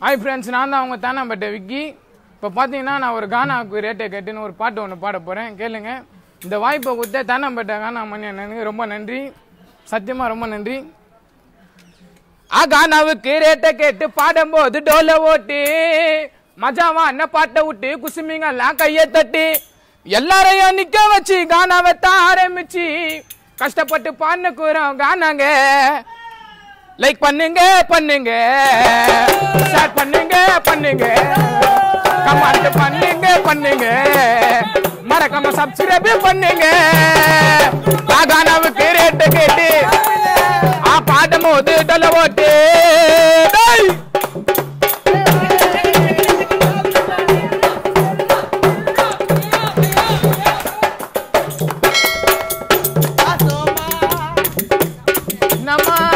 Hi friends நான் தான் அவங்க தானாம்பட்ட விக்கி இப்போ பார்த்தீங்கன்னா நான் ஒரு கானாவுக்கு ரேட்டை கேட்டுன்னு ஒரு பாட்டு ஒன்று பாட போகிறேன் கேளுங்க இந்த வாய்ப்பை கொடுத்த தானாம்பட்ட கானா மணி அண்ணனுக்கு ரொம்ப நன்றி சத்தியமாக ரொம்ப நன்றி ஆ கானாவுக்கு ரேட்டை கேட்டு பாடும்போது டோல ஓட்டி மஜாவா அண்ணன் பாட்டை விட்டு குசுமிங்கெல்லாம் கையை தட்டி எல்லாரையும் நிக்க வச்சு கானாவை தான் ஆரம்பிச்சு கஷ்டப்பட்டு பாடின கூறோம் கானாங்க லைக் பண்ணுங்க பண்ணுங்க ஷேர் பண்ணுங்க பண்ணுங்க கமெண்ட் பண்ணுங்க பண்ணுங்க மறக்காம சப்ஸ்கிரைப் பண்ணுங்க கானாவுக்கு ரேட்டு கேட்டு ஆ பாடும் போது டொல ஓட்டு டேய். நம்ம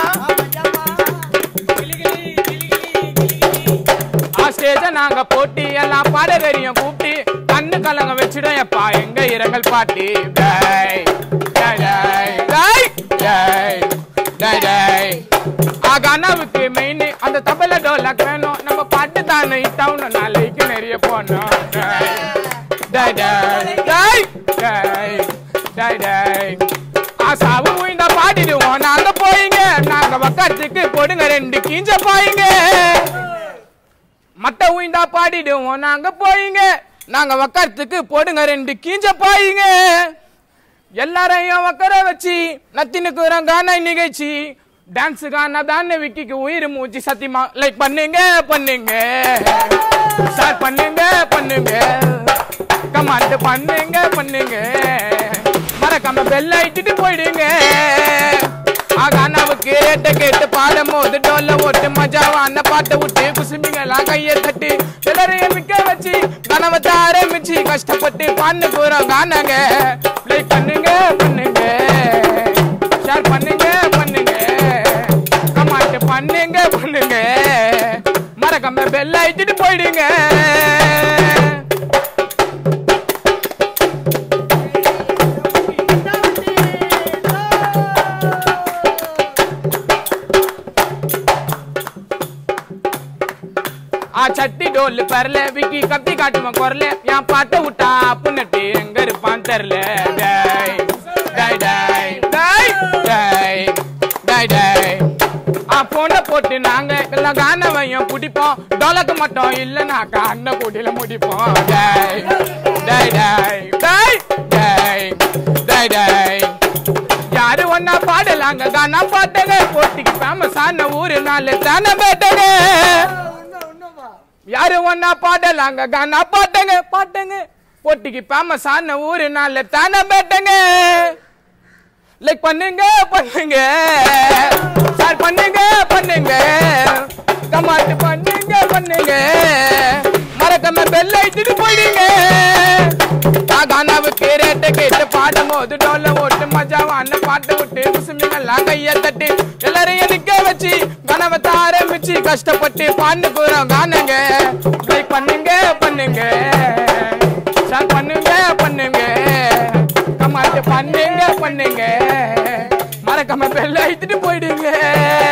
ஆ ஸ்டேஜ நாங்க போட்டி எல்லாம் பாடகரியம் கூப்பிட்டு கண்ணு கலங்க வச்சிடும் எப்பா எங்க இரங்கல் பாட்டி டேய், டேய், டேய், டேய், டேய், டேய், டேய். ஆ கனவுக்கு மெயின் அந்த தபல டோலக் வேணும் நம்ம பாட்டு தானே டவுன் நாளைக்கு நிறைய போனோம் டேய், டேய், டேய், டேய், டேய், டேய், டேய். ஆ சாவு இந்த பாடிடுவோம் நாங்க போயிங்க நாங்க பக்கத்துக்கு போடுங்க ரெண்டு கீஞ்ச பாயிங்க மத்த உயிந்தா பாடிடுவோம் நாங்க போயிங்க நாங்க வக்கறதுக்கு போடுங்க ரெண்டு கீஞ்ச பாயிங்க எல்லாரையும் உட்கார வச்சு நத்தினுக்குறோம் கான நிகழ்ச்சி டான்ஸ் கான தானே விக்கிக்கு உயிர் மூச்சு சத்தியமா லைக் பண்ணுங்க பண்ணுங்க ஸ்டார்ட் பண்ணுங்க பண்ணுங்க கமாண்ட் பண்ணுங்க பண்ணுங்க மறக்காம பெல் ஆயிட்டு போயிடுங்க ஆகானாவுக்கு ரேட்ட கேட்டு பாடும் போது டோல்ல ஓட்டு மஜாவா அந்த பாட்டை விட்டு குசுமிங்கெல்லாம் கையை தட்டி எல்லாரையும் மிக்க வச்சு கனவத்தை ஆரம்பிச்சு கஷ்டப்பட்டு பாண்டு போறோம் கானாங்க லைக் பண்ணுங்க பண்ணுங்க ஷேர் பண்ணுங்க பண்ணுங்க கமாண்ட் பண்ணுங்க பண்ணுங்க மறக்காம பெல் ஆயிட்டு போயிடுங்க ஆ சட்டி டோல் பரல விக்கி கத்தி காட்டுவன் குரல என் பாட்டை விட்டா புன்னட்டு எங்க இருப்பான் தெரியல டேய் டேய் டேய் டேய் டேய் டேய் டேய் ஆ போன போட்டு நாங்க எல்லாம் கானவையும் குடிப்போம் டோலக்கு மட்டும் இல்லைனாக்கா அண்ணன் கூட்டில முடிப்போம் டேய் டேய் டேய் டேய் டேய் டேய் டேய் யாரு ஒன்னா பாடலாங்க கானா பாட்டுங்க போட்டிக்கு ஃபேமஸ் ஆன ஊரு நாலு தானே பேட்டுங்க யாரு ஒன்னா பாடலாங்க கானா பாட்டுங்க பாட்டுங்க போட்டிக்கு ஃபேமஸ் ஆன ஊரு நாலு தானே பேட்டுங்க லைக் பண்ணுங்க பண்ணுங்க ஷேர் பண்ணுங்க பண்ணுங்க கமாண்ட் பண்ணுங்க பண்ணுங்க மறக்காம பெல் ஐட்டிட்டு போயிடுங்க கானாவுக்கு ரேட்டை கேட்டு பாடும் போது டோல ஓட்டு மஜாவா அண்ணன் பாட்டை விட்டு குசுமிங்கெல்லாம் கைய தட்டி எல்லாரையும் நிக்க வச்சு கனவத்தை ஆரம்பிச்சு கஷ்டப்பட்டு பாண்டு போறோம் காணுங்க லைக் பண்ணுங்க பண்ணுங்க ஷேர் பண்ணுங்க பண்ணுங்க கமாண்ட் பண்ணுங்க பண்ணுங்க மறக்காம பெல்ல ஐத்துட்டு போயிடுங்க